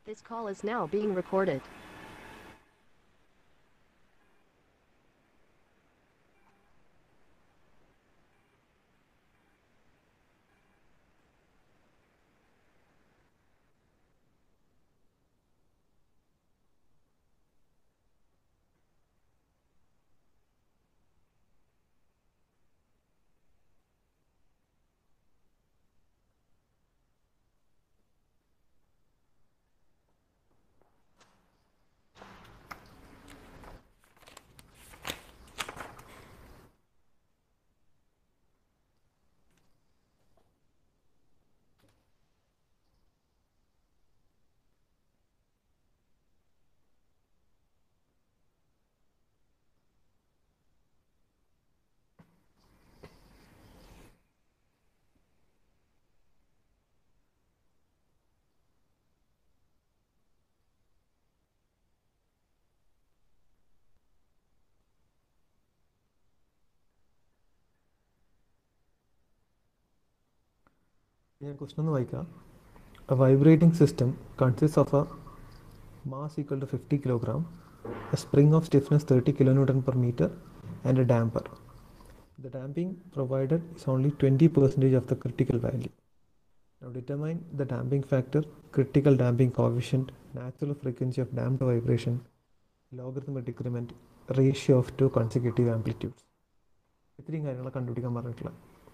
This call is now being recorded. ഞാൻ question ഒന്ന് വായിക്കാം a vibrating system consist of a mass equal to fifty kilogram a spring of stiffness thirty kilo newton per metre and a damper the damping provided is only twenty percentage of the critical value Now determine the damping factor, critical damping coefficient, natural frequency of damped vibration, logarithmic decrement, ratio of two consecutive amplitudes. ഇത്രയും കാര്യങ്ങൾ കണ്ടുപിടിക്കാൻ പറഞ്ഞിട്ടുള്ള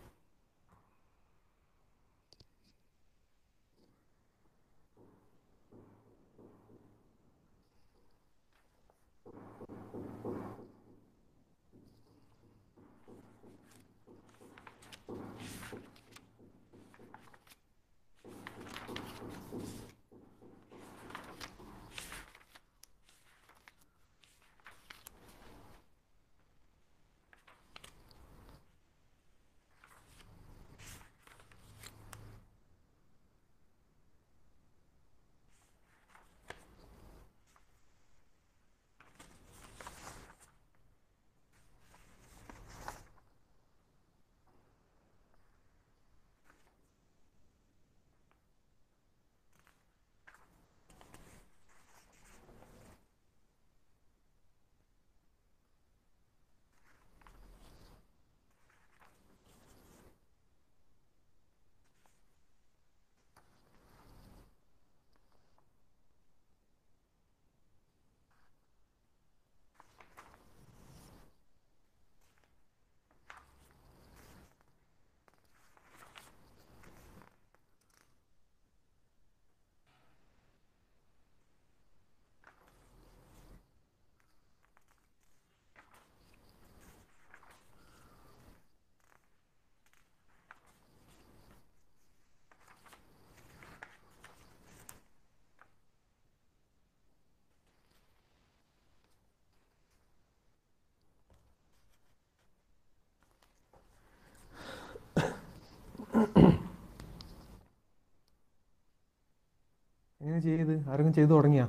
എങ്ങനെ ചെയ്ത് ആരെങ്കിലും ചെയ്തു തുടങ്ങിയാ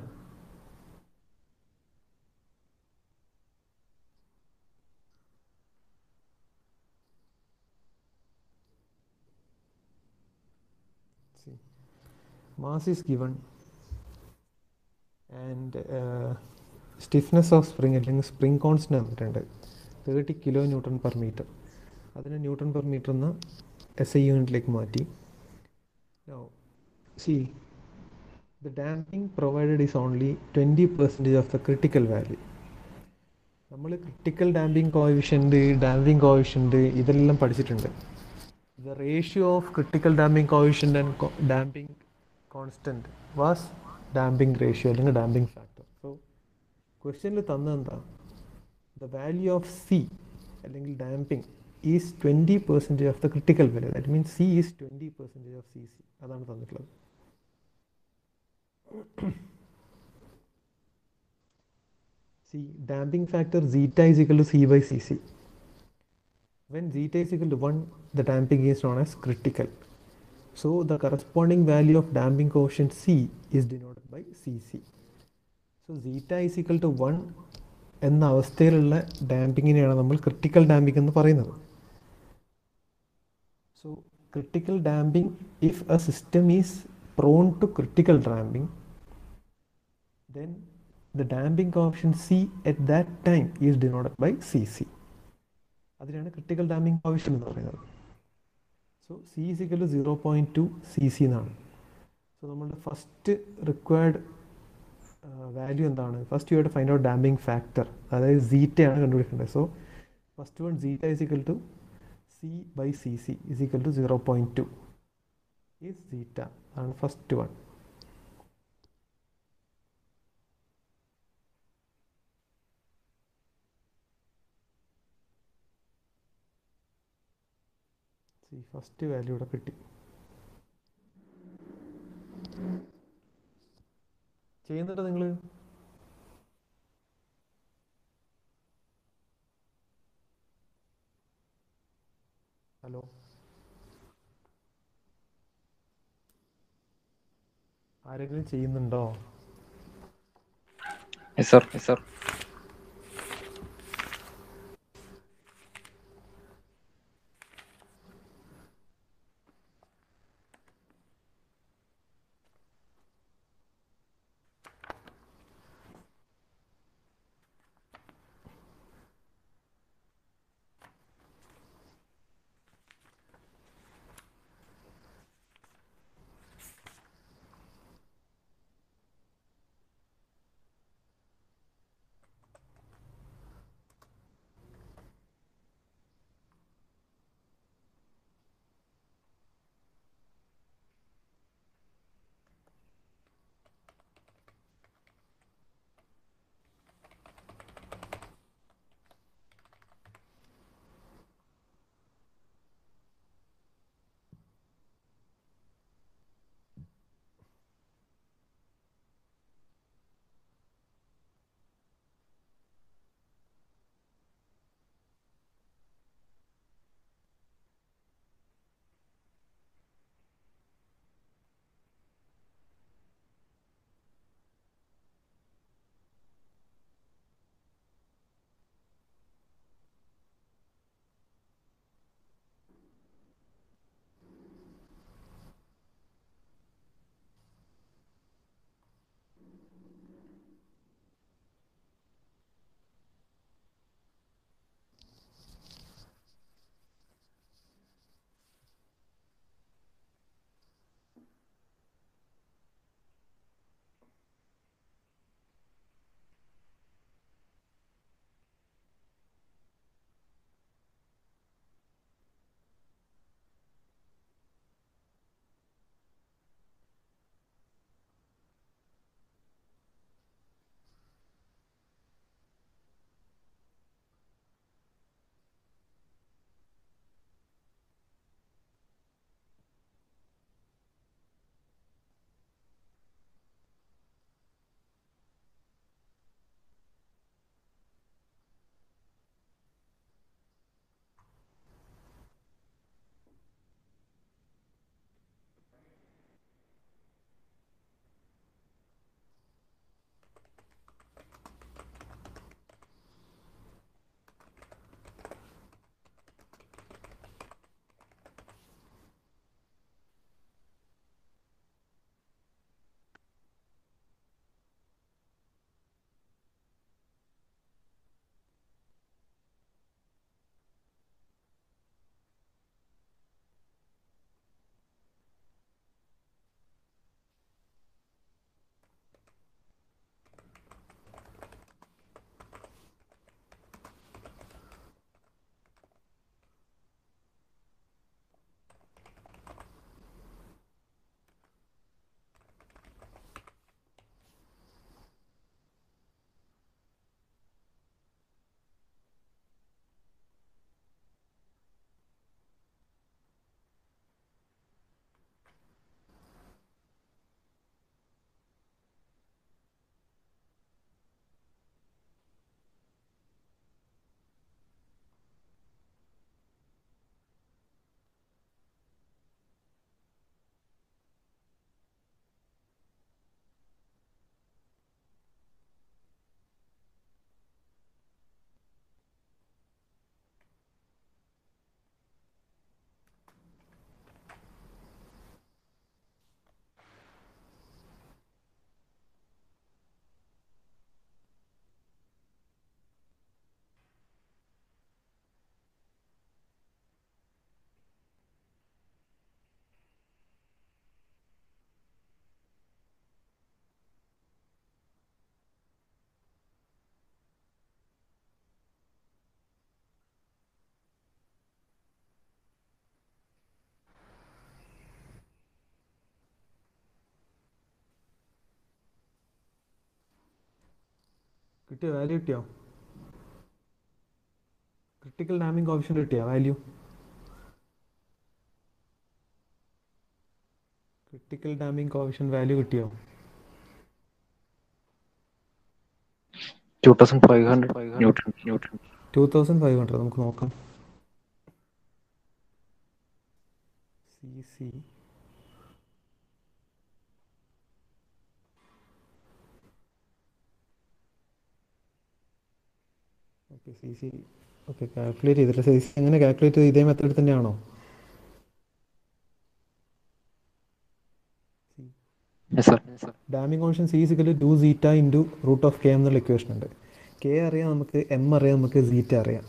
mass is given and uh, stiffness of spring അല്ലെങ്കിൽ സ്പ്രിംഗ് കോൺസ്റ്റന്റ് തന്നിട്ടുണ്ട് thirty kilo newton per metre അതിനെ ന്യൂട്ടൺ പെർ മീറ്റർ എന്ന എസ് ഐ യൂണിറ്റിലേക്ക് മാറ്റി C the damping provided is only 20 percentage of the critical value നമ്മൾ critical damping coefficient damping coefficient ഇതെല്ലാം പഠിച്ചിട്ടുണ്ട് the ratio of critical damping coefficient and damping constant was damping ratio അല്ലെങ്കിൽ damping factor so ക്വസ്റ്റ്യനിൽ തന്നെന്താ the value of C അല്ലെങ്കിൽ damping is twenty percentage of the critical value that means C is twenty percentage of C C അതാണ് തന്നിട്ടുള്ളത് See, damping factor zeta is equal to C by Cc. When zeta is equal to 1, the damping is known as critical. So, the corresponding value of damping coefficient C is denoted by Cc. So, zeta is equal to 1 എന്ന അവസ്ഥയിലുള്ള ഡാമ്പിങ്ങിനെയാണ് നമ്മൾ critical damping എന്ന് പറയുന്നത് so critical damping if a system is prone to critical damping then the damping coefficient C at that time is denoted by CC. അതിനാണ് critical damping coefficient എന്ന് പറയുന്നത് so C is equal to zero point two C C എന്നാണ് so നമ്മളുടെ first required value എന്താണ് first you have find out damping factor അതായത് സീറ്റയാണ് കണ്ടുപിടിക്കേണ്ടത് so first one zeta is equal to C by C C is equal to zero point two is zeta അതാണ് first one C first value ഇവിടെ കിട്ടി ചെയ്യുന്നുണ്ടോ നിങ്ങൾ hello ആരെങ്കിലും ചെയ്യുന്നുണ്ടോ Yes, sir. Yes, sir. കിട്ടിയോ വാല്യൂ കിട്ടിയോ ക്രിട്ടിക്കൽ ഡാമിംഗ് കോഫിഷ്യൻ്റ് കിട്ടിയോ value critical damping coefficient value കിട്ടിയോ two thousand five hundred newton newton two thousand five hundred നമുക്ക് നോക്കാം C C okay C C okay calculate ചെയ്തിട്ട് C C എങ്ങനെ calculate ചെയ്ത് ഇതേ മെത്തേഡ് തന്നെയാണോ yes sir damping coefficient C equal two zeta into root of K എന്നുള്ള equation ഉണ്ട് K അറിയാം നമുക്ക് എം അറിയാം നമുക്ക് സീറ്റ അറിയാം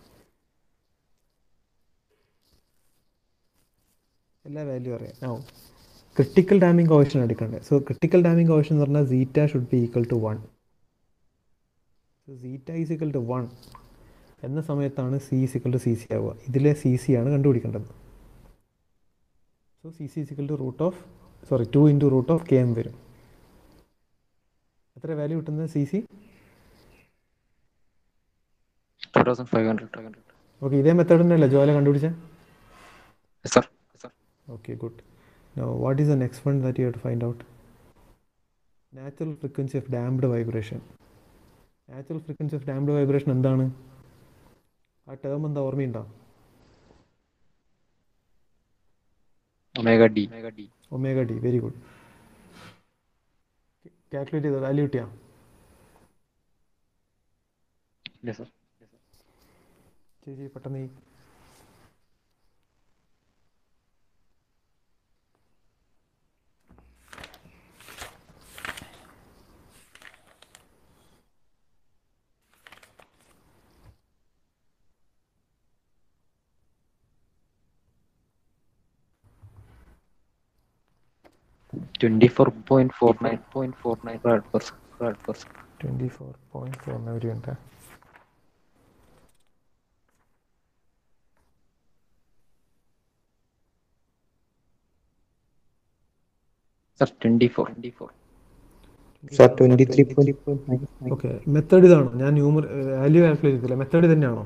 എല്ലാ വാല്യൂ അറിയാം ആ ക്രിട്ടിക്കൽ ഡാമിംഗ് കോഷൻ എടുക്കണ്ടേ സോ ക്രിട്ടിക്കൽ ഡാമിംഗ് കോഷൻ എന്ന് പറഞ്ഞാൽ zeta should be equal to one zeta is equal to one എന്ന സമയത്താണ് C equal to C C ആവുക ഇതിലെ സി സി ആണ് കണ്ടുപിടിക്കേണ്ടത് so C C equal to root of sorry two into root of K M വരും എത്ര value കിട്ടുന്നത് C C two thousand five hundred okay ഇതേ മെത്തേഡ് തന്നെയല്ലേ ജോല കണ്ടുപിടിച്ചത് yes sir sir Okay, good. Now, what is the next one that you have to find out? Natural frequency of damped vibration. Natural frequency of damped vibration എന്താണ് ആ term എന്താ ഓർമ്മയുണ്ടോ omega D omega D very good calculate ചെയ്ത value കിട്ടിയാ yes sir ചേച്ചി പെട്ടെന്ന് ഈ twenty four point four nine point four nine rad per rad per twenty four point four ഒരു ഉണ്ട് sir twenty four twenty four Sir, 23.9. Okay method ഇതാണോ ഞാൻ ന്യൂമർ വാല്യൂ കാൽക്കുലേറ്റ് ചെയ്തില്ല മെത്തേഡ് തന്നെയാണോ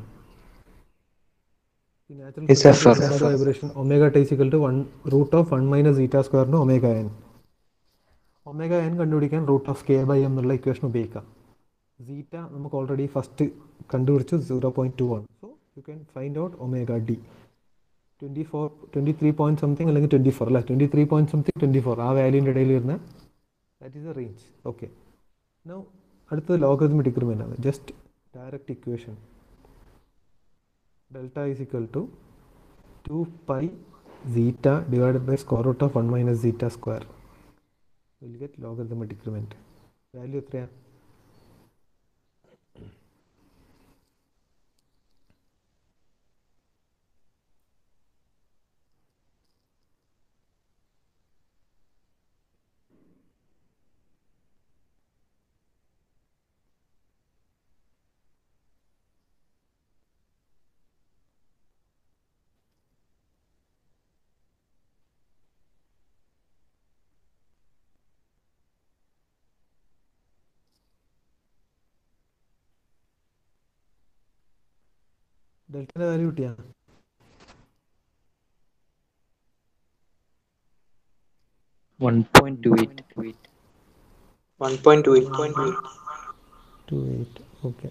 Yes, sir, sir. Vibration omega ടൈസിക്കൽ to one root of one minus zeta സ്ക്വയറിന് omega N omega N കണ്ടുപിടിക്കാൻ root of K by M എന്നുള്ള equation ഉപയോഗിക്കാം സീറ്റ നമുക്ക് ഓൾറെഡി ഫസ്റ്റ് കണ്ടുപിടിച്ചു സീറോ പോയിന്റ് ടു ആണ് so you can find out omega D twenty four twenty three point something അല്ലെങ്കിൽ twenty four അല്ല twenty three point something twenty four ആ വാല്യൂൻ്റെ ഇടയിൽ വരുന്ന that is a range okay now അടുത്തത് logarithmic decrement ആണ് just direct equation delta is equal to two pi zeta divided by square root of one minus zeta square will get logarithmic decrement value എത്രയാണ് ഡെൽറ്റയുടെ value കിട്ടിയാ one point two eight 1.28. Two eight okay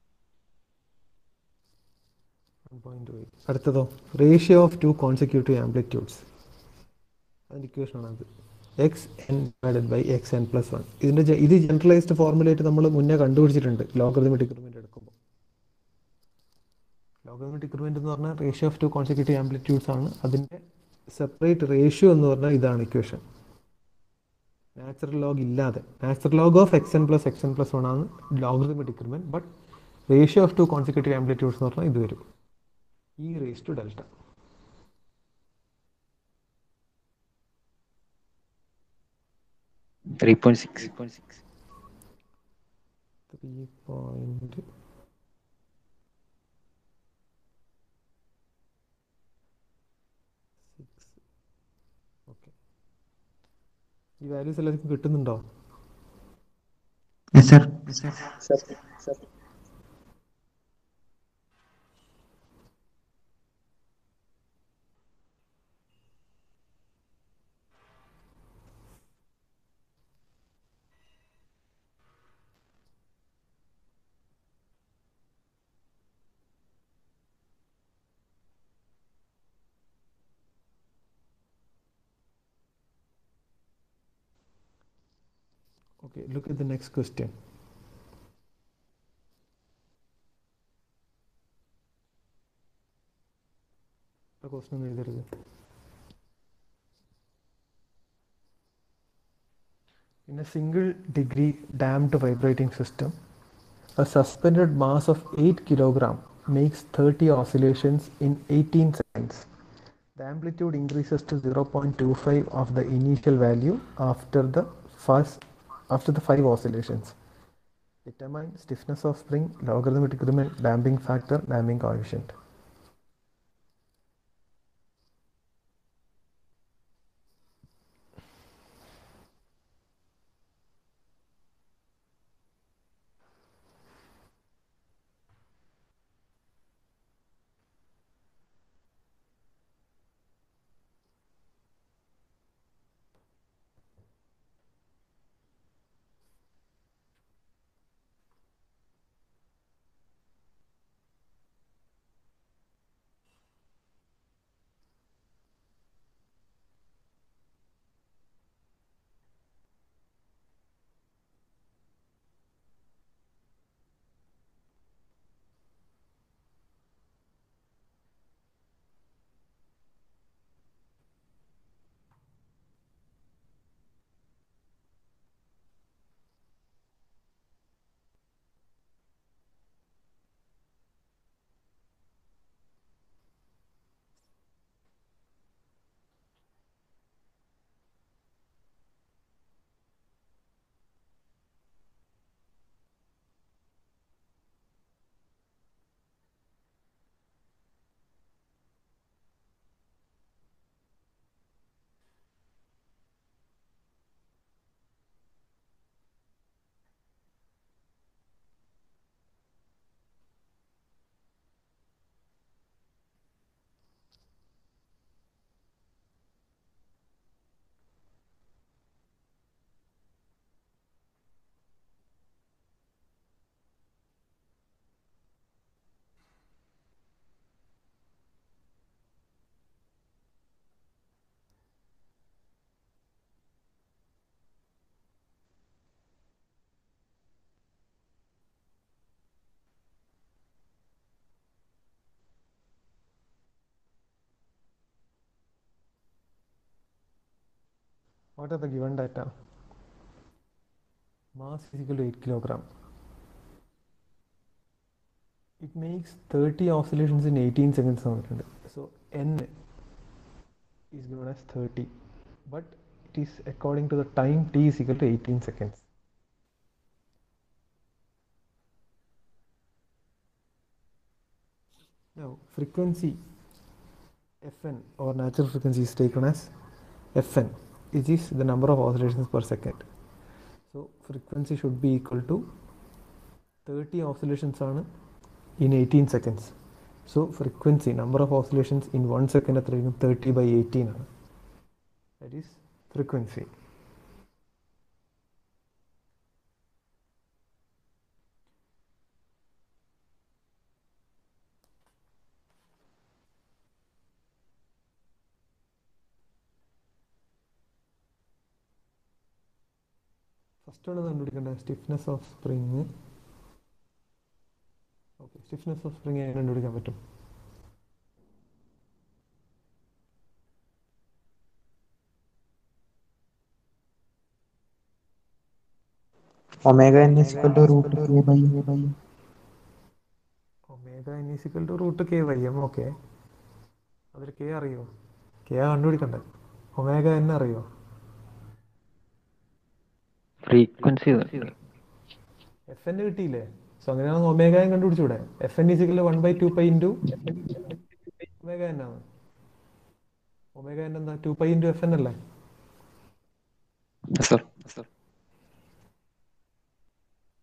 അടുത്തതോ ratio of two consecutive amplitudes അതിൻ്റെ ഇക്വേഷനാണ് അത് x n divided by x n plus one ഇതിൻ്റെ ജെ- ഇത് ജനറലൈസ്ഡ് ഫോർമുലേറ്റ് നമ്മൾ മുന്നേ കണ്ടുപിടിച്ചിട്ടുണ്ട് ലോഗറിതമിക് ഡിക്രിമെൻ്റ് എടുക്കുമ്പോൾ ലോഗറിതമിക് ഡിക്രിമെൻ്റ് എന്ന് പറഞ്ഞാൽ ratio of two consecutive amplitudes ആണ് അതിൻ്റെ സെപ്പറേറ്റ് റേഷ്യോ എന്ന് പറഞ്ഞാൽ ഇതാണ് ഇക്വേഷൻ നാച്ചുറൽ ലോഗ് ഇല്ലാതെ natural log of x n plus x n plus one ആണ് logarithmic decrement but ratio of two consecutive amplitudes എന്ന് പറഞ്ഞാൽ ഇത് വരും e raise to delta three point six three point six okay ഈ values എല്ലാവർക്കും കിട്ടുന്നുണ്ടോ Yes, sir. Okay, look at the next question. ആ question ഒന്ന് എഴുതരുത് In a single degree damped vibrating system, a suspended mass of 8 kilogram makes 30 oscillations in 18 seconds. The amplitude increases to 0.25 of the initial value after the first after the five oscillations. Determine stiffness of spring, logarithmic decrement, damping factor, damping coefficient. What are the given data? Mass is equal to 8 kilogram. It makes 30 oscillations in 18 seconds. തന്നിട്ടുണ്ട്. So n is given as 30, but it is according to the time t is equal to 18 seconds. Now frequency fn or natural frequency is taken as fn which is the number of oscillations per second. So frequency should be equal to 30 oscillations ആണ് in 18 seconds. So frequency number of oscillations in 1 second എത്രയായിരിക്കും 30 by 18 ആണ്. That is frequency. First ആണ് കണ്ടുപിടിക്കേണ്ടത് stiffness of spring okay stiffness of spring എങ്ങനെ കണ്ടുപിടിക്കാൻ പറ്റും Omega n is equal to root k by a by m. Omega n equal to root k by m okay അതിൽ k അറിയോ k കണ്ടുപിടിക്കണ്ടേ omega n അറിയോ frequency f n കിട്ടിയില്ലേ so അങ്ങനെയാണെങ്കിൽ omega n കണ്ടുപിടിച്ചൂടെ f n equal one by two pi into omega n ആണ് omega n എന്താ two pi into f n അല്ലേ sir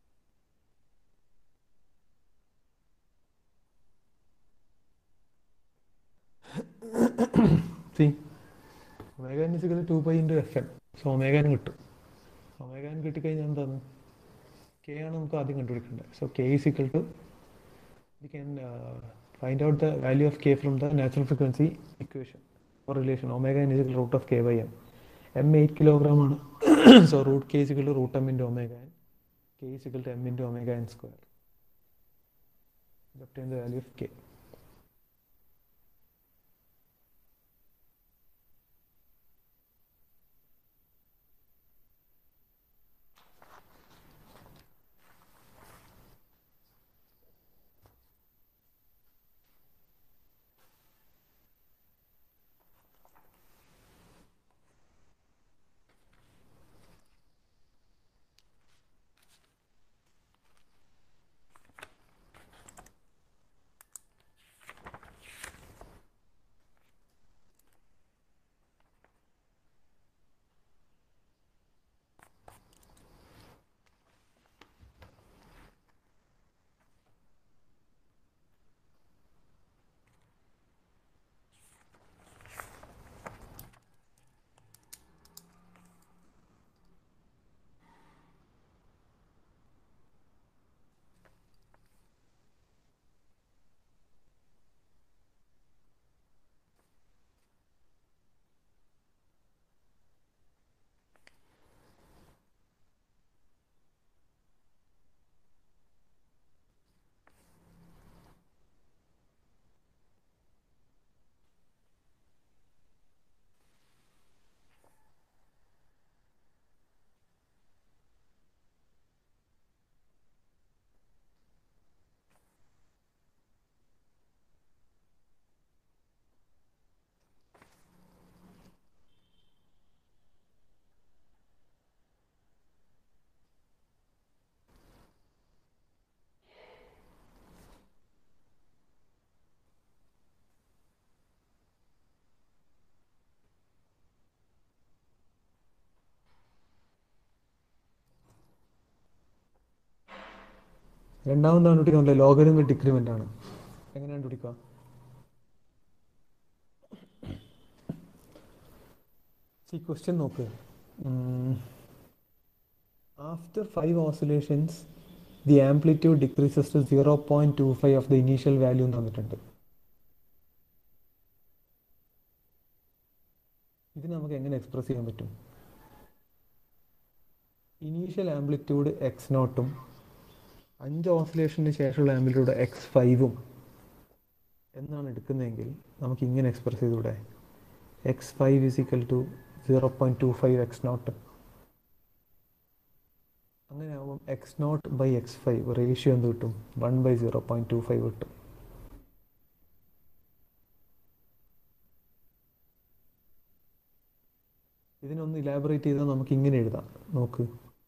see omega n equal two pi into f n so omega n കിട്ടും omega n കിട്ടിക്കഴിഞ്ഞാൽ എന്താണ് k ആണ് നമുക്ക് ആദ്യം കണ്ടുപിടിക്കേണ്ടത് so k equal to we can find out the value of k from the natural frequency equation or relation omega n equal root of K by m m eight kilogram ആണ് so root k equal to root m into omega n k equal to m into omega n square obtain the value of k. രണ്ടാമത് കണ്ടുപിടിക്കുന്നത് logarithm decrement ആണ് എങ്ങനെ കണ്ടുപിടിക്കുക ഈ question നോക്ക് after five oscillations the amplitude decreases to zero point two five of the initial value എന്ന് തന്നിട്ടുണ്ട് ഇത് നമുക്ക് എങ്ങനെ എക്സ്പ്രസ് ചെയ്യാൻ പറ്റും ഇനീഷ്യൽ ആംപ്ലിറ്റ്യൂഡ് എക്സ് നോട്ടും അഞ്ച് ഓസിലേഷന് ശേഷമുള്ള ആംപ്ലിറ്റ്യൂഡ് എക്സ് ഫൈവും എന്നാണ് എടുക്കുന്നതെങ്കിൽ നമുക്ക് ഇങ്ങനെ എക്സ്പ്രസ് ചെയ്തൂടെ x five equal to zero point two five x naught അങ്ങനെ ആകുമ്പം x naught by x five ratio എന്ത് കിട്ടും one by zero point two five കിട്ടും ഇതിനൊന്ന് ഇലാബറേറ്റ് ചെയ്താൽ നമുക്ക് ഇങ്ങനെ എഴുതാം നോക്ക്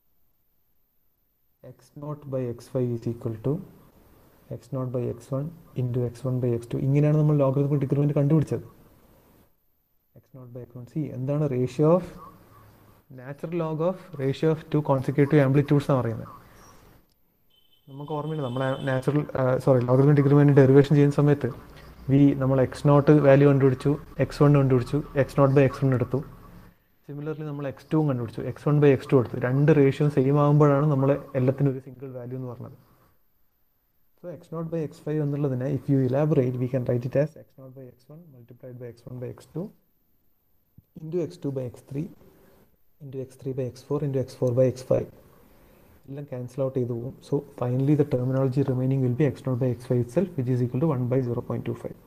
x naught by x five is equal to x naught by x one into x one by x two ഇങ്ങനെയാണ് നമ്മൾ ലോഗറിതം ഡിക്രിമെൻറ്റ് കണ്ടുപിടിച്ചത് x naught by x one see എന്താണ് ratio of natural log of ratio of two consecutive amplitudes എന്ന് പറയുന്നത് നമുക്ക് ഓർമ്മയുണ്ട് നമ്മൾ natural sorry logarithm decrement derivation ചെയ്യുന്ന സമയത്ത് വി നമ്മൾ എക്സ് നോട്ട് വാല്യൂ കണ്ടുപിടിച്ചു എക്സ് വൺ കണ്ടുപിടിച്ചു x naught by x one എടുത്തു സിമിലർലി നമ്മൾ എക്സ് ടു കണ്ടുപിടിച്ചു x one by x two എടുത്തു രണ്ട് റേഷ്യോ സെയിം ആകുമ്പോഴാണ് നമ്മൾ എല്ലാത്തിനും ഒരു സിംഗിൾ വാല്യൂ എന്ന് പറഞ്ഞത് so x naught by x five എന്നുള്ളതിനെ if you elaborate we can write it as x naught by x one multiplied by x one by x two into x two by x three into x three by x four into x four by x five എല്ലാം cancel out ചെയ്ത് പോകും so finally the terminology remaining will be x naught by x five self which is equal to one by zero point two five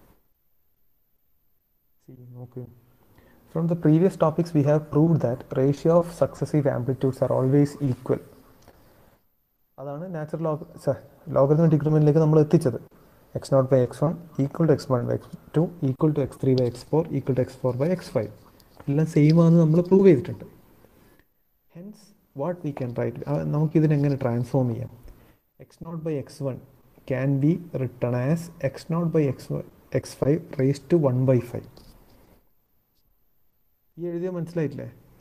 നോക്ക് From the previous topics, we have proved that ratio of successive amplitudes are always equal. അതാണ് natural log logarithm ഡിക്രിമെൻറ്റിലേക്ക് നമ്മൾ എത്തിച്ചത് x naught by x one equal to x one by x two equal to x three by x four equal to x four by x five എല്ലാം same ആണെന്ന് നമ്മൾ prove ചെയ്തിട്ടുണ്ട് hence what we can write നമുക്കിതിനെ എങ്ങനെ transform ചെയ്യാം x naught by x one can be written as x naught by x x five raise to one by five ഈ എഴുതിയ മനസ്സിലായിട്ടില്ലേ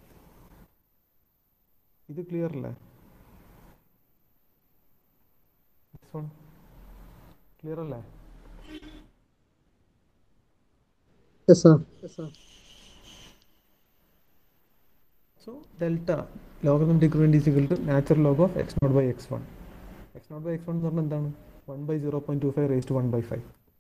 ഇത് ക്ലിയർ അല്ലേ ക്ലിയർ അല്ലേ Yes, sir. Yes, sir. So delta logarithm decrement is equal to natural log of x naught by x one x naught by x one എന്ന് പറഞ്ഞാൽ എന്താണ് one by zero point two five raise to one by five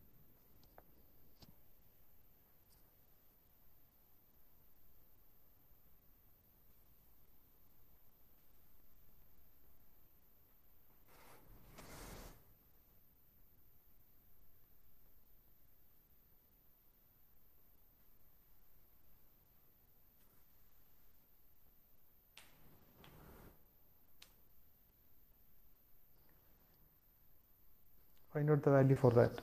find out the value for that.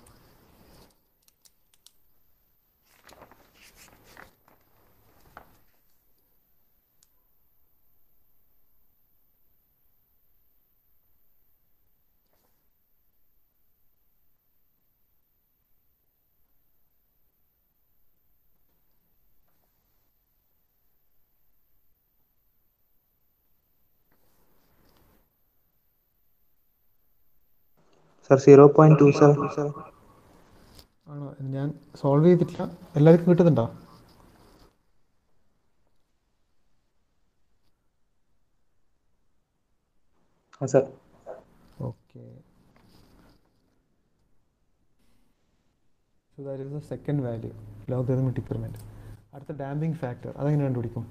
Sir zero point two seven ആണോ ഞാൻ solve ചെയ്തിട്ടില്ല എല്ലാവർക്കും കിട്ടുന്നുണ്ടോ ആ sir okay so that is the second value logarithmic decrement അടുത്ത damping factor അതെങ്ങനെ കണ്ടുപിടിക്കും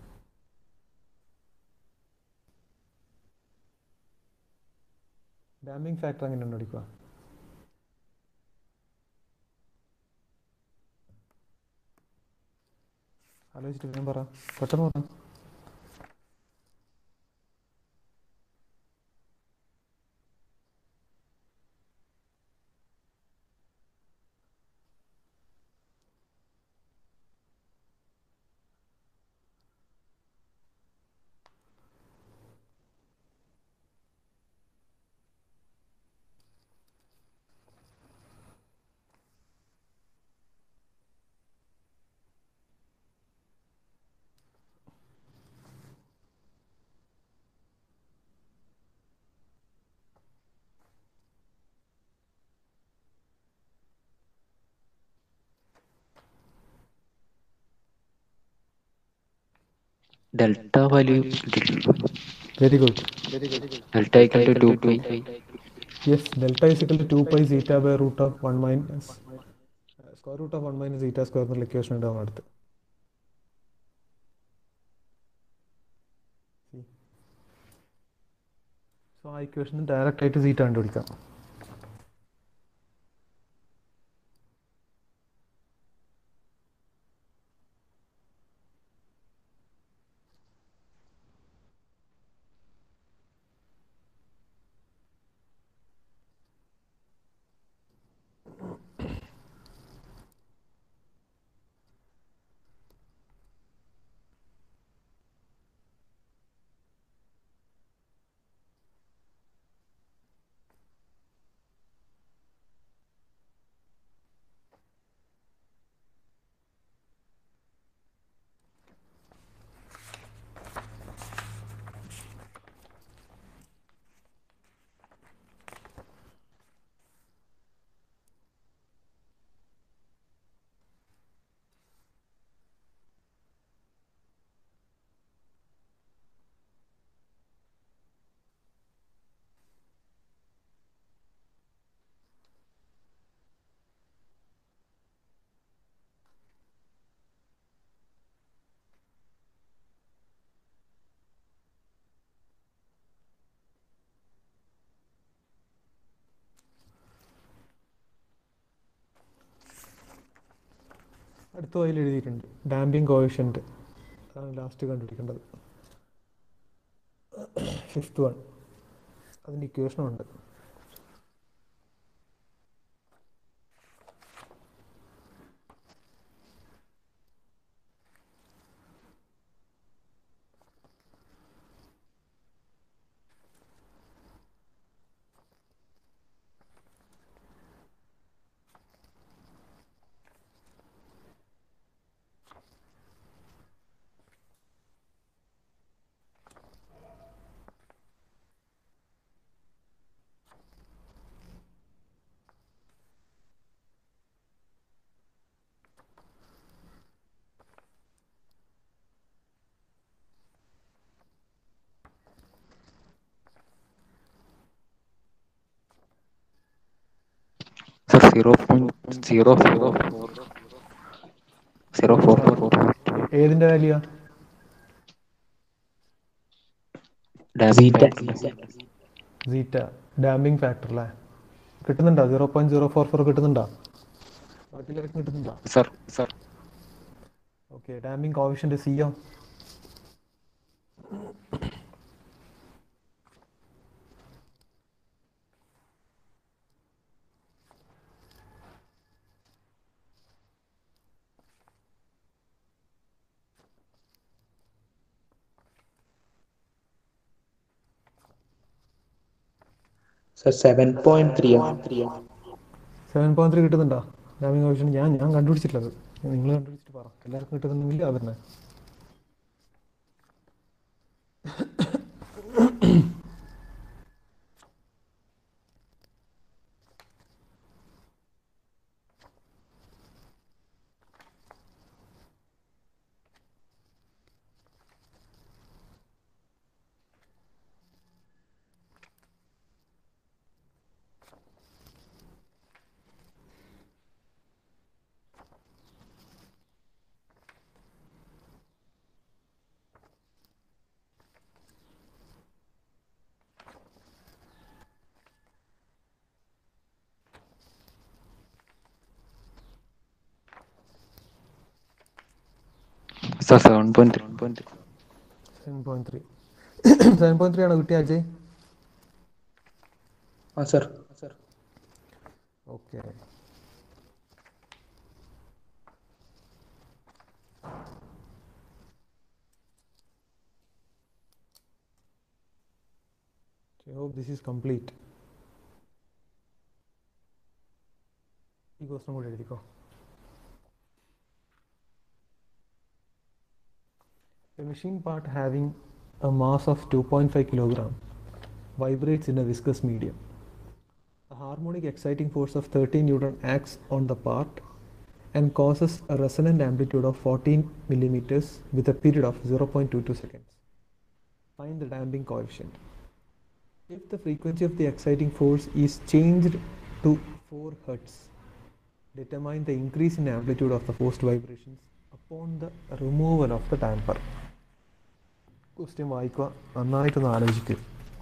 damping factor എങ്ങനെ കണ്ടുപിടിക്കുക ആലോചിച്ചിട്ട് ഞാൻ പറ പെട്ടെന്ന് പറ Delta value. Very good Delta equal to 2 pi. Yes, delta is equal to 2 pi zeta by root of 1 minus uh, square root of 1 minus zeta square എന്നുള്ള ഇക്വേഷൻ ഉണ്ടാവും അടുത്ത് സോ ആ ഇക്വേഷൻ ഡയറക്റ്റ് ആയിട്ട് സീറ്റ കണ്ടുപിടിക്കാം അടുത്ത അതിൽ എഴുതിയിട്ടുണ്ട് ഡാമ്പിംഗ് കോവിഷ്യൻ്റ് അതാണ് ലാസ്റ്റ് കണ്ടുപിടിക്കേണ്ടത് ഫിഫ്ത്ത് വൺ അതിൻ്റെ ഇക്വേഷനും ഉണ്ട് zero point zero zero four zero four four ഏതിൻ്റെ value Zeta. Zeta damping factor അല്ലേ കിട്ടുന്നുണ്ടോ zero point zero four four കിട്ടുന്നുണ്ടോ ബാക്കിയുള്ളവർക്ക് കിട്ടുന്നുണ്ടോ സർ സർ ഓക്കെ ഡാമ്പിംഗ് കോവിഷൻ്റെ സിയോ sir seven point three seven point three കിട്ടുന്നുണ്ടോ ഡാമിംഗ് കോവിഷൻ ഞാൻ ഞാൻ കണ്ടുപിടിച്ചിട്ടുള്ളത് നിങ്ങൾ കണ്ടുപിടിച്ചിട്ട് പറ എല്ലാവർക്കും കിട്ടുന്നുണ്ടെങ്കിൽ അതന്നെ sir seven point three point seven point three seven point three ആണോ കിട്ടിയ അജയ് ആ sir sir okay I hope this is complete. ഈ ക്വസ്റ്റൻ കൂടി എഴുതിക്കോ A machine part having a mass of 2.5 kilogram vibrates in a viscous medium. A harmonic exciting force of 13 Newton acts on the part and causes a resonant amplitude of 14 millimeters with a period of 0.22 seconds. Find the damping coefficient. If the frequency of the exciting force is changed to 4 Hz, determine the increase in amplitude of the forced vibrations upon the removal of the damper. Question വായിക്കുക നന്നായിട്ടൊന്ന് ആലോചിക്കുക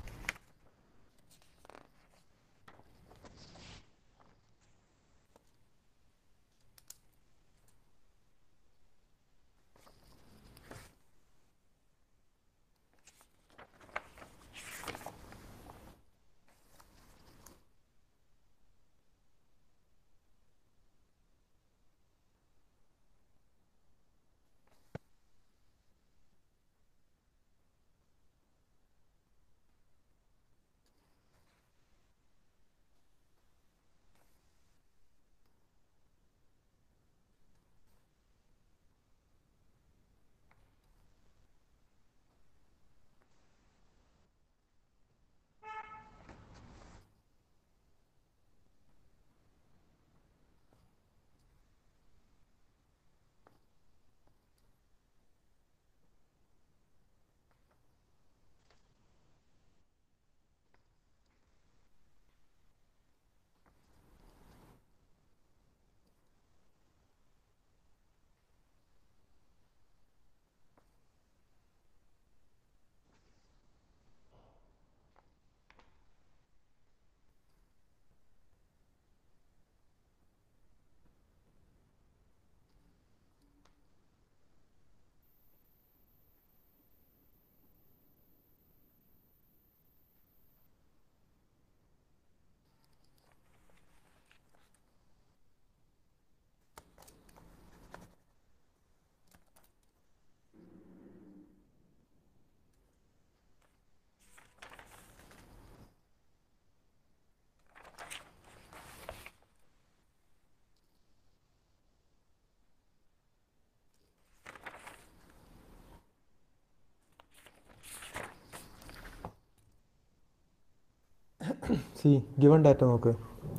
see given data നോക്ക്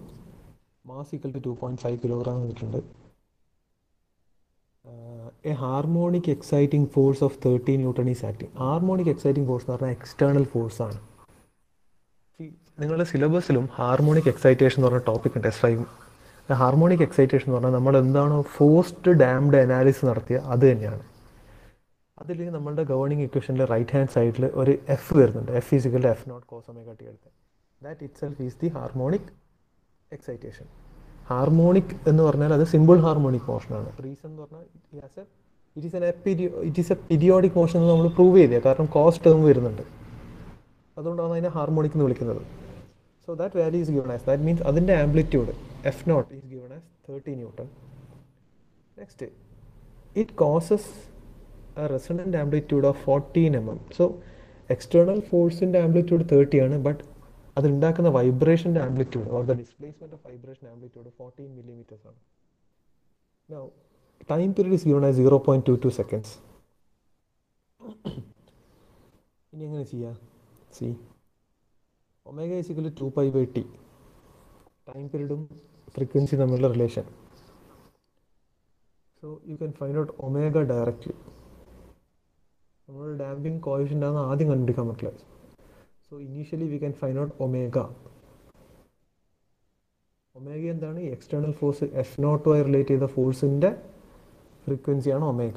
mass equal to two point five kilogram തന്നിട്ടുണ്ട് a harmonic exciting force of thirty newton is acting harmonic exciting force എന്ന് പറഞ്ഞാൽ external force ആണ് നിങ്ങളുടെ സിലബസിലും harmonic excitation എന്ന് പറഞ്ഞ ടോപ്പിക് ഉണ്ട് എസ് ഫൈവ് ഹാർമോണിക് എക്സൈറ്റേഷൻ എന്ന് പറഞ്ഞാൽ നമ്മൾ എന്താണോ ഫോസ്റ്റ് ഡാംഡ് അനാലിസിസ് നടത്തിയ അത് തന്നെയാണ് അതിൽ നമ്മളുടെ ഗവേണിംഗ് ഇക്വേഷനിൽ റൈറ്റ് ഹാൻഡ് സൈഡിൽ ഒരു എഫ് വരുന്നുണ്ട് f equal f naught cos omega t എടുത്ത് that itself is the harmonic excitation harmonic എന്ന് പറഞ്ഞാൽ അത് സിമ്പിൾ ഹാർമോണിക് മോഷനാണ് റീസൺ എന്ന് പറഞ്ഞാൽ it is an it is a periodic motion എന്ന് നമ്മൾ പ്രൂവ് ചെയ്തത് കാരണം കോസ്റ്റ് ടേം വരുന്നുണ്ട് അതുകൊണ്ടാണ് അതിനെ ഹാർമോണിക് എന്ന് വിളിക്കുന്നത് so that value is given as that means അതിൻ്റെ amplitude f naught is given as thirty newton next it causes a resonant amplitude of 14 mm. So, external ഫോഴ്സിൻ്റെ ആംപ്ലിറ്റ്യൂഡ് തേർട്ടി ആണ് ബട്ട് അത് ഉണ്ടാക്കുന്ന വൈബ്രേഷൻ്റെ amplitude or the displacement of vibration amplitude fourteen millimetres ആണ് Now, time period is given as 0.22 seconds. ഇനി എങ്ങനെ ചെയ്യാം see omega equal two pi by t time പീരീഡും ഫ്രീക്വൻസി തമ്മിലുള്ള relation so you can find out omega directly നമ്മൾ damping coefficient ആണ് ആദ്യം കണ്ടുപിടിക്കാൻ പറ്റില്ല so initially we can find out omega omega എന്താണ് ഈ എക്സ്റ്റേണൽ ഫോഴ്സ് എഫ് നോട്ടുമായി റിലേറ്റ് ചെയ്ത ഫോഴ്സിൻ്റെ ഫ്രീക്വൻസിയാണ് ഒമേഗ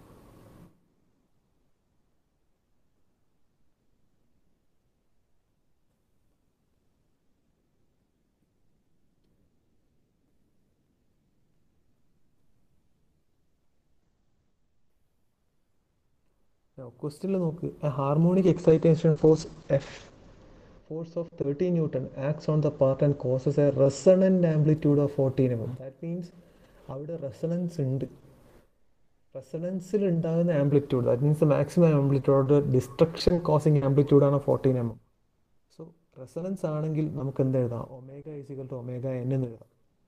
ക്വസ്റ്റ്യനിൽ നോക്ക് a harmonic excitation force f force of 30 Newton acts on the part and causes a resonant amplitude of 14 mm. That means അവിടെ resonance ഉണ്ട് റെസണൻസിൽ ഉണ്ടാകുന്ന amplitude that means maximum amplitude destruction causing amplitude ആണ് fourteen m m so resonance ആണെങ്കിൽ നമുക്ക് എന്ത് എഴുതാം omega equal to omega n എന്ന് എഴുതാം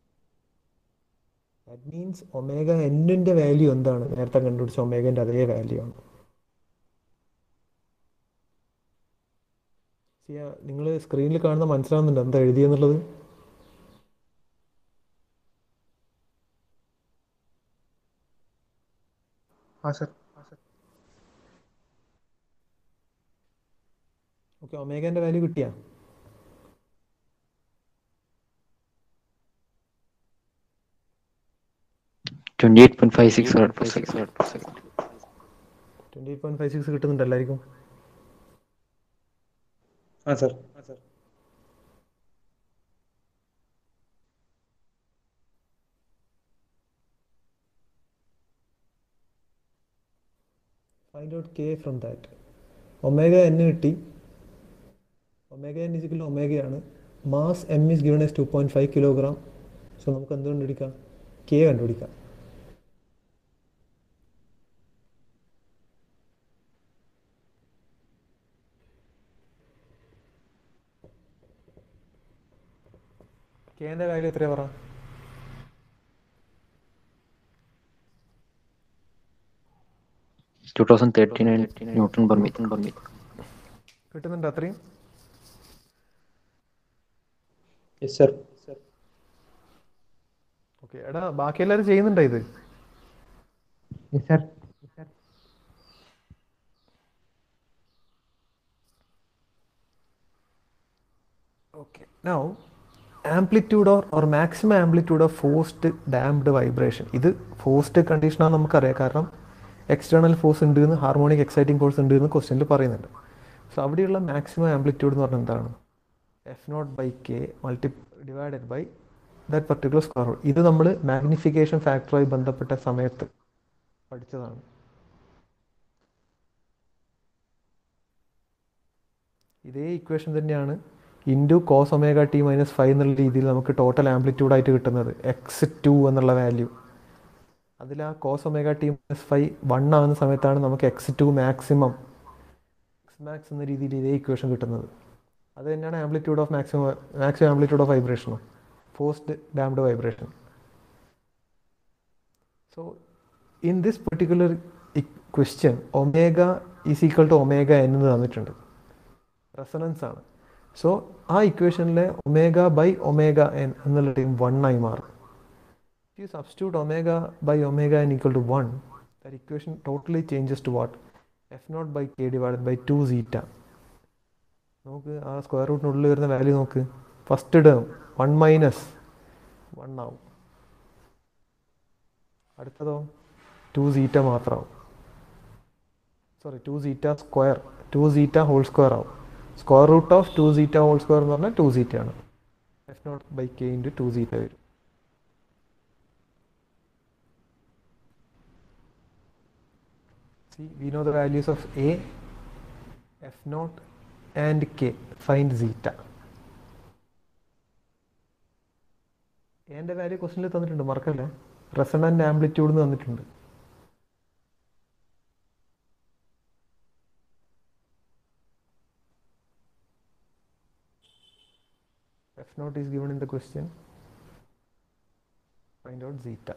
ദാറ്റ് മീൻസ് ഒമേഗ എന്നിൻ്റെ വാല്യൂ എന്താണ് നേരത്തെ കണ്ടുപിടിച്ച ഒമേഗൻ്റെ അതേ വാല്യൂ ആണ് നിങ്ങൾ സ്ക്രീനിൽ കാണുന്ന മനസ്സിലാവുന്നുണ്ട് എന്താ എഴുതിയെന്നുള്ളത് ആ സർ ഓക്കെ ഒമേഗൻ്റെ വാല്യൂ കിട്ടിയാ twenty eight point five six rad per second twenty eight point five six കിട്ടുന്നുണ്ട് എല്ലാവർക്കും ആ സർ ആ sir find out k from that omega n കിട്ടി ഒമേഗ എൻ ഇസിക്കൽ ഒമേഗയാണ് mass m is given as two point five kilogram so നമുക്ക് എന്ത് കണ്ടുപിടിക്കാം k കണ്ടുപിടിക്കാം കെൻ്റെ കാര്യം എത്രയാ പറ two thousand thirty nine newton per metre per metre കിട്ടുന്നുണ്ട് അത്രയും യെസ് സർ ഓക്കെ എടാ ബാക്കി എല്ലാവരും ചെയ്യുന്നുണ്ടോ ഇത് yes sir Okay. Now, amplitude or, or maximum amplitude of forced damped vibration. ഇത് ഫോഴ്സ്ഡ് കണ്ടീഷനാണ് നമുക്കറിയാം കാരണം എക്സ്റ്റേണൽ ഫോഴ്സ് ഉണ്ട് എന്ന് ഹാർമോണിക് എക്സൈറ്റിംഗ് ഫോഴ്സ് ഉണ്ട് എന്ന് ക്വസ്റ്റ്യനിൽ പറയുന്നുണ്ട് സോ അവിടെയുള്ള മാക്സിമം ആംപ്ലിറ്റ്യൂഡ് എന്ന് പറഞ്ഞാൽ എന്താണ് f naught by k multi divided by that particular square root ഇത് നമ്മൾ മാഗ്നിഫിക്കേഷൻ ഫാക്ടറുമായി ബന്ധപ്പെട്ട സമയത്ത് പഠിച്ചതാണ് ഇതേ ഇക്വേഷൻ തന്നെയാണ് into cos omega t minus five എന്നുള്ള രീതിയിൽ നമുക്ക് ടോട്ടൽ ആംപ്ലിറ്റ്യൂഡ് ആയിട്ട് കിട്ടുന്നത് എക്സ് ടു എന്നുള്ള വാല്യൂ അതിൽ ആ cos omega t minus five one ആകുന്ന സമയത്താണ് നമുക്ക് x to maximum x max എന്ന രീതിയിൽ ഇതേ ഇക്വേഷൻ കിട്ടുന്നത് അത് തന്നെയാണ് amplitude of maximum maximum amplitude of വൈബ്രേഷനും forced damped vibration so in this particular question omega is equal to omega എന്ന് തന്നിട്ടുണ്ട് റെസണൻസ് ആണ് സോ ആ ഇക്വേഷനിലെ ഒമേഗ ബൈ ഒമേഗ എൻ എന്നുള്ള ടീം വൺ ആയി മാറും you substitute omega by omega n equal to one that equation totally changes to what f naught by k divided by two zeta നോക്ക് ആ square റൂട്ടിനുള്ളിൽ വരുന്ന value നോക്ക് first term one minus one ആവും അടുത്തതോ two zeta മാത്രമാവും sorry two zeta square two zeta whole square ആവും square root of two zeta whole square എന്ന് പറഞ്ഞാൽ ടു സീറ്റ ആണ് f naught by k into two zeta വരും See, we know the values of A, F naught and K. Find zeta. എൻ്റെ value ക്വസ്റ്റിനിൽ തന്നിട്ടുണ്ട് മറക്കല്ലേ റെസണൻ്റ് amplitude എന്ന് തന്നിട്ടുണ്ട് F naught is given in the question. Find out zeta.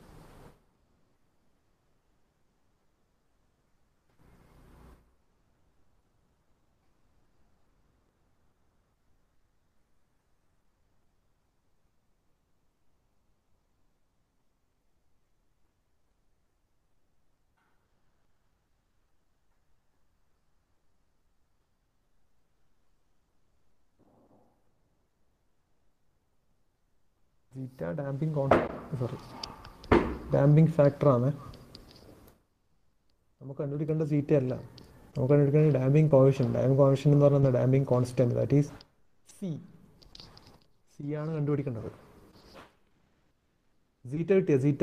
Zeta damping കോൺ sorry damping ഫാക്ടറാണ് നമുക്ക് കണ്ടുപിടിക്കേണ്ട സീറ്റ അല്ല നമുക്ക് കണ്ടുപിടിക്കേണ്ട ഡാമ്പിംഗ് കോവിഷൻ ഡാമ്പിംഗ് കോവിഷൻ എന്ന് പറയുന്നത് damping constant that is C C ആണ് കണ്ടുപിടിക്കേണ്ടത് സീറ്റ കിട്ടിയ zeta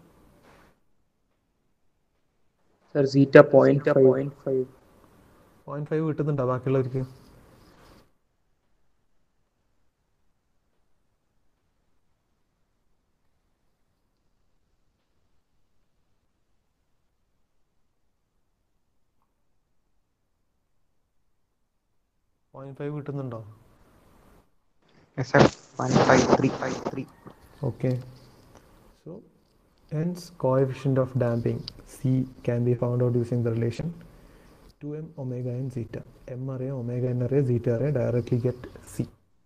sir zeta point point five point five കിട്ടുന്നുണ്ടോ ബാക്കിയുള്ളവർക്ക് പോയിന്റ് ഫൈവ് കിട്ടുന്നുണ്ടോ Yes, sir. One five three five three. Okay. So, hence coefficient of damping C can be found out using the relation 2m omega and zeta. M അറിയാം omega n അറിയാം zeta അറിയാം directly get C.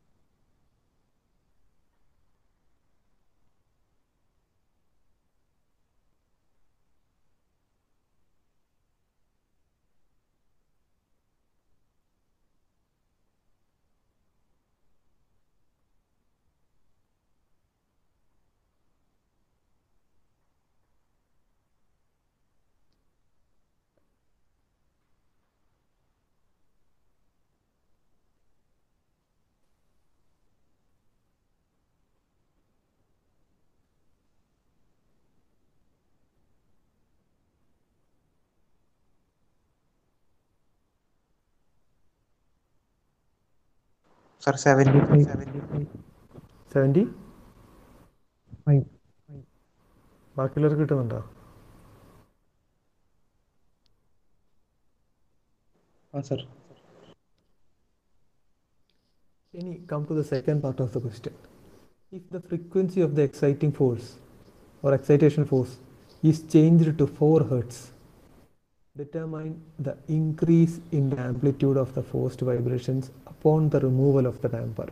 Sir, seventy five. Seventy five. 70 Five. ബാക്കിയുള്ളവർക്ക് കിട്ടുന്നുണ്ടോ ആ sir Any come to the second part of the question. If the frequency of the exciting force or excitation force is changed to 4 hertz, determine the increase in the amplitude of the forced vibrations upon the removal of the damper.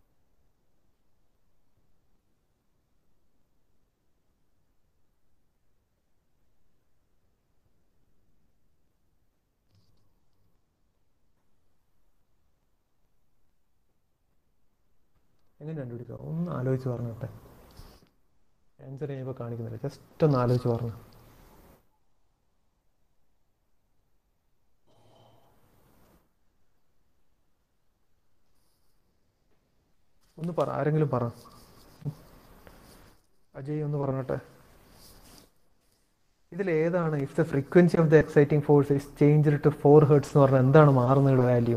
എങ്ങനെ കണ്ടുപിടിക്കുക ഒന്ന് ആലോചിച്ച് പറഞ്ഞോട്ടെ answer ചെയ്യുമ്പോൾ കാണിക്കുന്നില്ല just ഒന്ന് ആലോചിച്ച് പറഞ്ഞു ഒന്ന് പറ ആരെങ്കിലും പറ അജയ് ഒന്ന് പറഞ്ഞോട്ടെ ഇതിൽ ഏതാണ് if the frequency of the exciting force is change to four hertz എന്ന് പറഞ്ഞാൽ എന്താണ് മാറുന്നതിന്റെ വാല്യൂ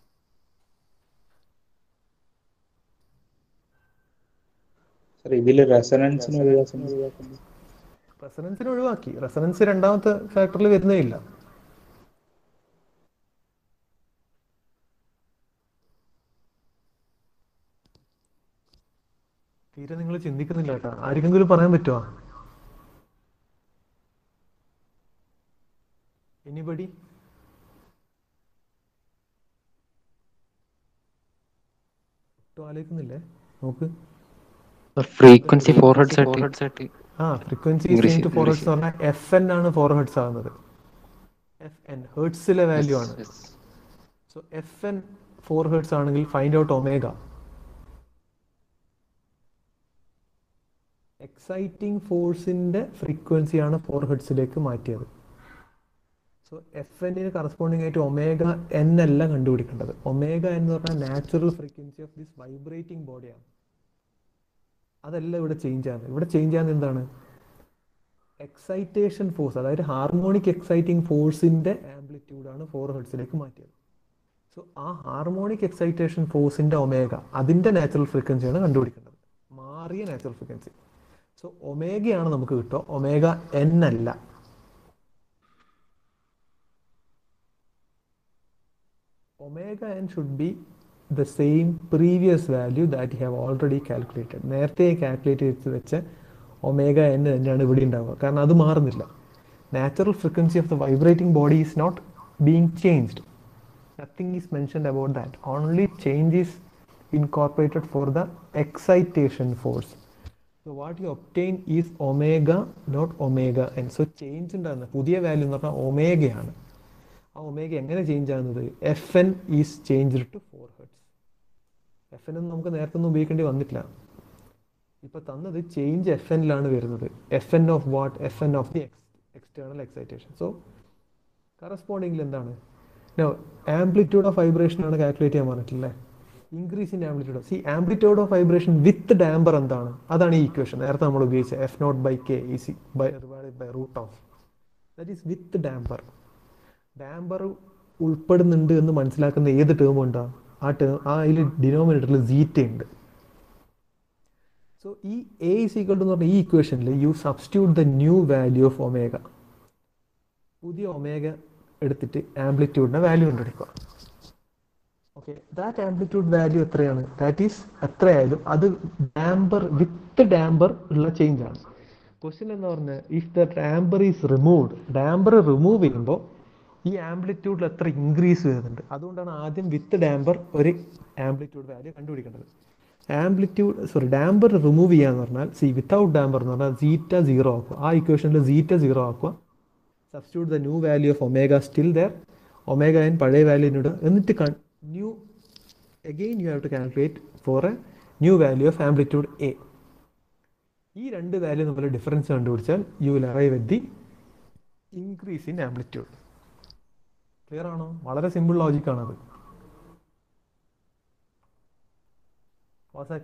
സർ ഇതിൽ റെസണൻസിന് ഒഴിവാക്കുന്നു റെസനൻസിന് ഒഴിവാക്കി റെസനൻസ് രണ്ടാമത്തെ ഫാക്ടറിൽ വരുന്നേ ഇല്ല തീരെ നിങ്ങൾ ചിന്തിക്കുന്നില്ല കേട്ടോ ആർക്കെങ്കിലും പറയാൻ പറ്റുമോ എനിബഡി ഒട്ടും ആലോചിക്കുന്നില്ലേ നോക്ക് ഫ്രീക്വൻസി ഫോർ ഹെഡ്സ് ആയിട്ട് ആ frequency English, change four English. Hertz എന്ന് പറഞ്ഞാൽ എഫ് എൻ ആണ് ഫോർ ഹെർട്സ് ആകുന്നത് എഫ് എൻ ഹെർട്സിലെ വാല്യൂ ആണ് so F N four hertz ആണെങ്കിൽ ഫൈൻഡ് ഔട്ട് ഒമേഗ എക്സൈറ്റിംഗ് ഫോഴ്സിൻ്റെ ഫ്രീക്വൻസിയാണ് ഫോർ ഹെഡ്സിലേക്ക് മാറ്റിയത് സോ എഫ് എന്നിന് കറസ്പോണ്ടിങ് ആയിട്ട് ഒമേഗ എൻ അല്ല കണ്ടുപിടിക്കേണ്ടത് ഒമേഗ എന്ന് പറഞ്ഞാൽ natural frequency of this vibrating ബോഡിയാണ് അതല്ല ഇവിടെ ചേഞ്ച് ആണ് ഇവിടെ ചേഞ്ച് ആണ് എന്താണ് എക്സൈറ്റേഷൻ ഫോഴ്സ് അതായത് ഹാർമോണിക് എക്സൈറ്റിംഗ് ഫോഴ്സിൻ്റെ ആംപ്ലിറ്റ്യൂഡാണ് ഫോർ ഹെഡ്സിലേക്ക് മാറ്റിയത് സോ ആ ഹാർമോണിക് എക്സൈറ്റേഷൻ ഫോഴ്സിൻ്റെ ഒമേഗ അതിൻ്റെ നാച്ചുറൽ ഫ്രീക്വൻസിയാണ് കണ്ടുപിടിക്കേണ്ടത് മാറിയ നാച്ചുറൽ ഫ്രീക്വൻസി സോ ഒമേഗയാണ് നമുക്ക് കിട്ടുക ഒമേഗ എൻ അല്ല omega n should be the same previous value that you have already calculated നേരത്തെ കാൽക്കുലേറ്റ് ചെയ്ത് വെച്ച ഒമേഗ എൻ തന്നെയാണ് ഇവിടെ ഉണ്ടാവുക കാരണം അത് മാറുന്നില്ല natural frequency of the vibrating body is not being changed nothing is mentioned about that only change is incorporated for the excitation force so what you obtain is omega not omega N so change ഉണ്ടാകുന്ന പുതിയ value എന്ന് പറഞ്ഞാൽ ഒമേഗയാണ് ആ omega എങ്ങനെ change ആകുന്നത് F N is change to four hertz F N ഒന്നും നമുക്ക് നേരത്തെ ഒന്നും ഉപയോഗിക്കേണ്ടി വന്നിട്ടില്ല ഇപ്പൊ തന്നത് ചേഞ്ച് എഫ് എന്നിലാണ് വരുന്നത് F N of what F N of the ex external excitation so കറസ്പോണ്ടിങ്ങിൽ എന്താണ് ആംപ്ലിറ്റ്യൂഡ് ഓഫ് വൈബ്രേഷൻ ആണ് കാൽക്കുലേറ്റ് ചെയ്യാൻ പറഞ്ഞിട്ടില്ലേ increase in amplitude C amplitude of vibration with damper എന്താണ് അതാണ് ഈ ഇക്വേഷൻ നേരത്തെ നമ്മൾ ഉപയോഗിച്ച F naught by K is by divided by root of that is with damper damper ഉൾപ്പെടുന്നുണ്ട് എന്ന് മനസ്സിലാക്കുന്ന ഏത് ടേം ഉണ്ടാ ആ ടേം ആ അതിൽ ഡിനോമിനേറ്ററിൽ സീറ്റ ഉണ്ട് സോ ഈ എ ഇസ് ഈക്വൽ ടു എന്ന് പറഞ്ഞ ഈ ഇക്വേഷനിൽ you substitute the new value of omega പുതിയ ഒമേഗ എടുത്തിട്ട് ആംപ്ലിറ്റ്യൂഡിന്റെ വാല്യൂ കണ്ടുപിടിക്കുക ഓക്കെ ദാറ്റ് ആംപ്ലിറ്റ്യൂഡ് വാല്യൂ എത്രയാണ് ദാറ്റ് ഈസ് എത്രയായാലും അത് ഡാമ്പർ വിത്ത് ഡാമ്പർ ഉള്ള ചേഞ്ച് ആണ് ക്വസ്റ്റ്യൻ എന്ന് പറഞ്ഞാൽ if the damper is removed damper remove ചെയ്യുമ്പോൾ ഈ ആംപ്ലിറ്റ്യൂഡിൽ എത്ര ഇൻക്രീസ് വരുന്നുണ്ട് അതുകൊണ്ടാണ് ആദ്യം വിത്ത് ഡാമ്പർ ഒരു ആംപ്ലിറ്റ്യൂഡ് വാല്യൂ കണ്ടുപിടിക്കേണ്ടത് ആംപ്ലിറ്റ്യൂഡ് സോറി ഡാമ്പർ റിമൂവ് ചെയ്യാന്ന് പറഞ്ഞാൽ സി വിത്തൗട്ട് ഡാമ്പർ എന്ന് പറഞ്ഞാൽ സീറ്റ സീറോ ആക്കുക ആ ഇക്വേഷനിൽ സീറ്റ സീറോ ആക്കുക substitute the new value of omega still there omega N പഴയ വാല്യൂനോട് എന്നിട്ട് new again you have to calculate for a new value of amplitude എ ഈ രണ്ട് വാല്യൂ നമ്മൾ ഡിഫറൻസ് കണ്ടുപിടിച്ചാൽ you will arrive at the increase in amplitude clear ആണോ വളരെ സിമ്പിൾ ലോജിക്കാണത് വാസ്